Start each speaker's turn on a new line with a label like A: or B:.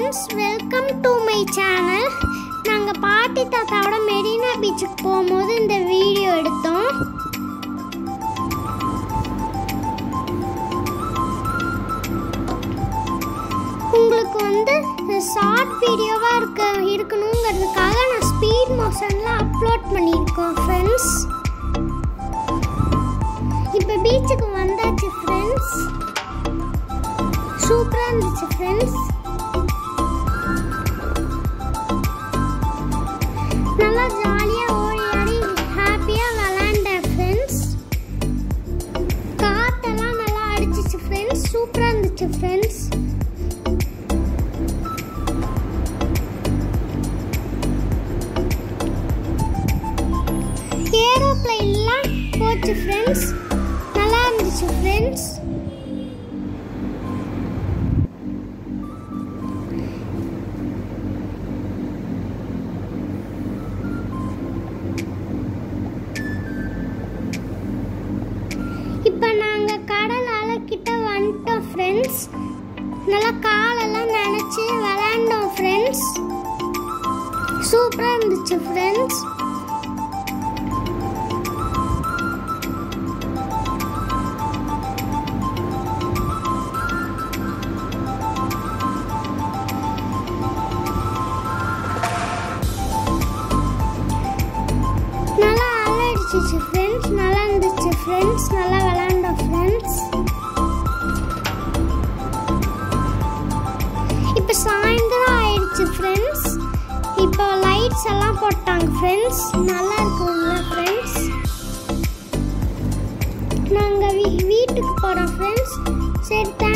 A: friends welcome to my channel நாங்கள் பாட்டி தாத்தாவோட மெரினா பீச்சுக்கு போகும்போது இந்த வீடியோ எடுத்தோம் உங்களுக்கு வந்து ஷார்ட் வீடியோவாக இருக்க இருக்கணுங்கிறதுக்காக நான் ஸ்பீட் மோஷனில் அப்லோட் பண்ணியிருக்கோம் ஃப்ரெண்ட்ஸ் இப்போ பீச்சுக்கு வந்தாச்சு ஃப்ரெண்ட்ஸ் சூப்பராக இருந்துச்சு ஃப்ரெண்ட்ஸ் நல்லா ஜாலியாக ஓடி ஆடி ஹாப்பியாக விளாண்டேன் ஃப்ரெண்ட்ஸ் காத்தெல்லாம் நல்லா அடிச்சிச்சு ஃப்ரெண்ட்ஸ் சூப்பராக இருந்துச்சு ஃப்ரெண்ட்ஸ் ஏரோப்ளைன்லாம் போச்சு ஃப்ரெண்ட்ஸ் நல்லா இருந்துச்சு ஃப்ரெண்ட்ஸ் இப்போ நாங்கள் கடல் அலைக்கிட்ட வந்துட்டோம் ஃப்ரெண்ட்ஸ் நல்லா காலெல்லாம் நினச்சி விளாண்டோம் ஃப்ரெண்ட்ஸ் சூப்பராக இருந்துச்சு ஃப்ரெண்ட்ஸ் நல்லா அலடிச்சிச்சு ஃப்ரெண்ட்ஸ் நல்லா இருந்துச்சு ஃப்ரெண்ட்ஸ் நல்லா விளாண்டோம் ஃப்ரெண்ட்ஸ் இப்போ சாயந்தரம் ஆயிடுச்சு ஃப்ரெண்ட்ஸ் இப்போ லைட்ஸ் எல்லாம் போட்டாங்க ஃப்ரெண்ட்ஸ் நல்லா இருக்கும்ல ஃப்ரெண்ட்ஸ் நாங்கள் வீ வீட்டுக்கு போகிறோம் ஃப்ரெண்ட்ஸ் சரி